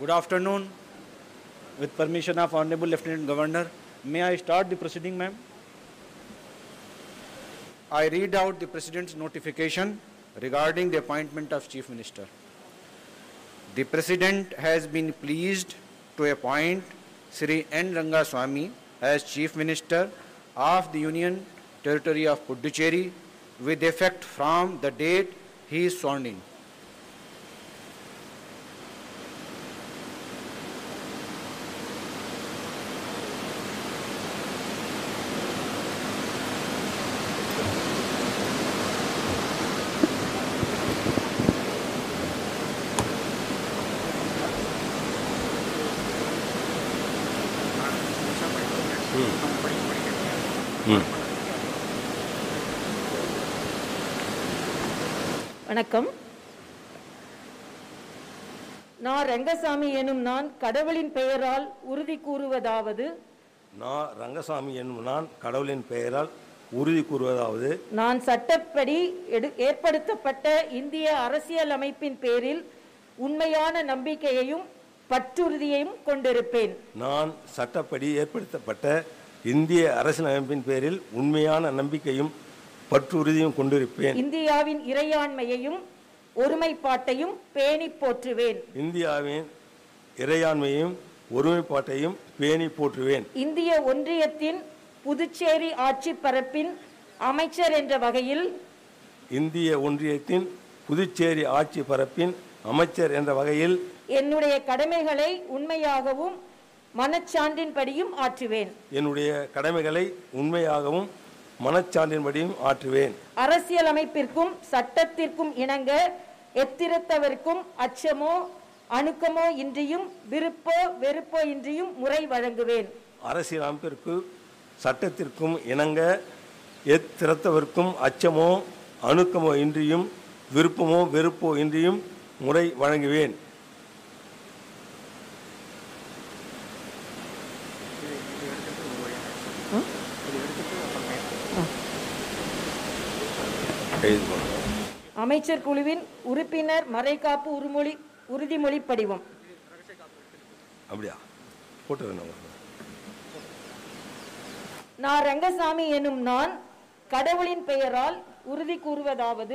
Good afternoon. With permission of Honorable Lieutenant Governor, may I start the proceeding, ma'am? I read out the President's notification regarding the appointment of Chief Minister. The President has been pleased to appoint Sri N. Rangaswamy as Chief Minister of the Union Territory of Puducherry with effect from the date he is sworn in. வணக்கம் நான் ரங்கசாமி எனும் நான் கடவுளின் பெயரால் உறுதி கூறுவதாவது நான் ரங்கசாமி என்னும் நான் கடவுளின் பெயரால் உறுதி கூறுவதாவது நான் சட்டப்படி எடு- ஏற்படுத்தப்பட்ட இந்திய அரசியல் அமைப்பின் பேரில் உண்மையான நம்பிக்கையையும் பற்றுறுதியையும் கொண்டிருப்பேன் நான் சட்டப்படி ஏற்படுத்தப்பட்ட இந்திய அரசியலமைப்பின் பேரில் உண்மையான நம்பிக்கையும் பற்றுறுதியும் கொண்டிருப்பேன் இந்தியாவின் இறையாண்மையையும் ஒருமைப்பாட்டையும் பேணி போற்றுவேன் இந்தியாவின் இறையாண்மையும் ஒருமைப்பாட்டையும் பேணி போற்றுவேன் இந்திய ஒன்றியத்தின் புதுச்சேரி ஆட்சி பரப்பின் அமைச்சர் என்ற வகையில் இந்திய ஒன்றியத்தின் புதுச்சேரி ஆட்சி பரப்பின் அமைச்சர் என்ற வகையில் என்னுடைய கடமைகளை உண்மையாகவும் மனச்சான்றின்படியும் ஆற்றுவேன் என்னுடைய கடமைகளை உண்மையாகவும் மனச்சான்றின்படியும் ஆற்றுவேன் அரசியலமைப்பிற்கும் சட்டத்திற்கும் இணங்க எத்திரத்தவருக்கும் அச்சமோ அணுக்கமோ இன்றியும் விருப்போ வெறுப்போ இன்றியும் முறை வழங்குவேன் அரசியலமைப்பிற்கு சட்டத்திற்கும் இணங்க எத்திறத்தவர்க்கும் அச்சமோ அணுக்கமோ இன்றியும் விருப்பமோ வெறுப்போ இன்றியும் முறை வழங்குவேன் எழுதி போடுங்க. அமைச்சர் குழுவின் உறுப்பினர் மறைகாப்பு உறுமொழி உறுதிமொழி படிவம் அப்படியா போட்டு வேணும் நான் ரங்கசாமி எனும் நான் கடவுளின் பெயரால் உறுதி கூறுவதாவது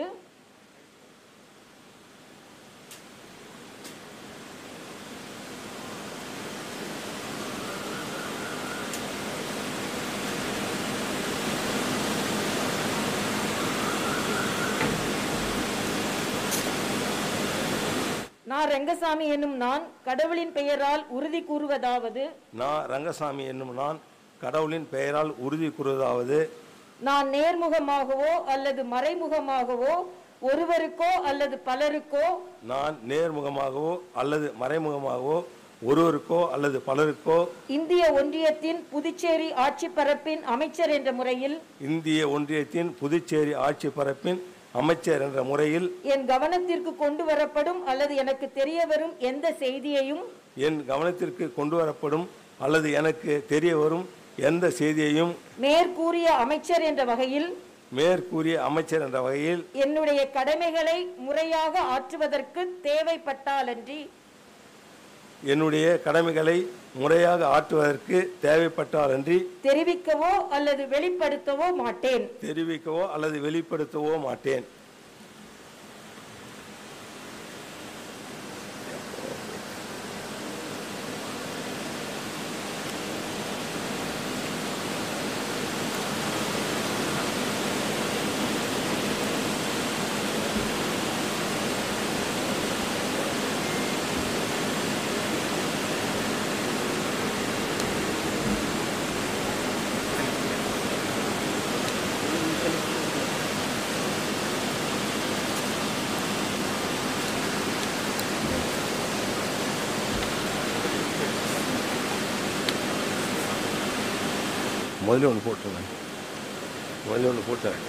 நான் ரங்கசாமி எனும் நான் கடவுளின் பெயரால் உறுதி கூறுவதாவது நான் ரங்கசாமி என்னும் நான் கடவுளின் பெயரால் உறுதி கூறுவதாவது நான் நேர்முகமாகவோ அல்லது மறைமுகமாகவோ ஒருவருக்கோ அல்லது பலருக்கோ நான் நேர்முகமாகவோ அல்லது மறைமுகமாகவோ ஒருவருக்கோ அல்லது பலருக்கோ இந்திய ஒன்றியத்தின் புதுச்சேரி ஆட்சி பரப்பின் அமைச்சர் என்ற முறையில் இந்திய ஒன்றியத்தின் புதுச்சேரி ஆட்சி பரப்பின் அமைச்சர் என்ற முறையில் என் கவனத்திற்கு கொண்டு வரப்படும் அல்லது எனக்கு தெரிய வரும் எந்த செய்தியையும் என் கவனத்திற்கு கொண்டு வரப்படும் அல்லது எனக்கு தெரிய வரும் எந்த செய்தியையும் மேற்கூறிய அமைச்சர் என்ற வகையில் மேற்கூறிய அமைச்சர் என்ற வகையில் என்னுடைய கடமைகளை முறையாக ஆற்றுவதற்கு தேவைப்பட்டாலன்றி என்னுடைய கடமைகளை முறையாக ஆற்றுவதற்கு தேவைப்பட்டாலன்றி தெரிவிக்கவோ அல்லது வெளிப்படுத்தவோ மாட்டேன் தெரிவிக்கவோ அல்லது வெளிப்படுத்தவோ மாட்டேன் முதல்ல ஒன்று போட்டுருங்க முதல்ல ஒன்று போட்டுறேன்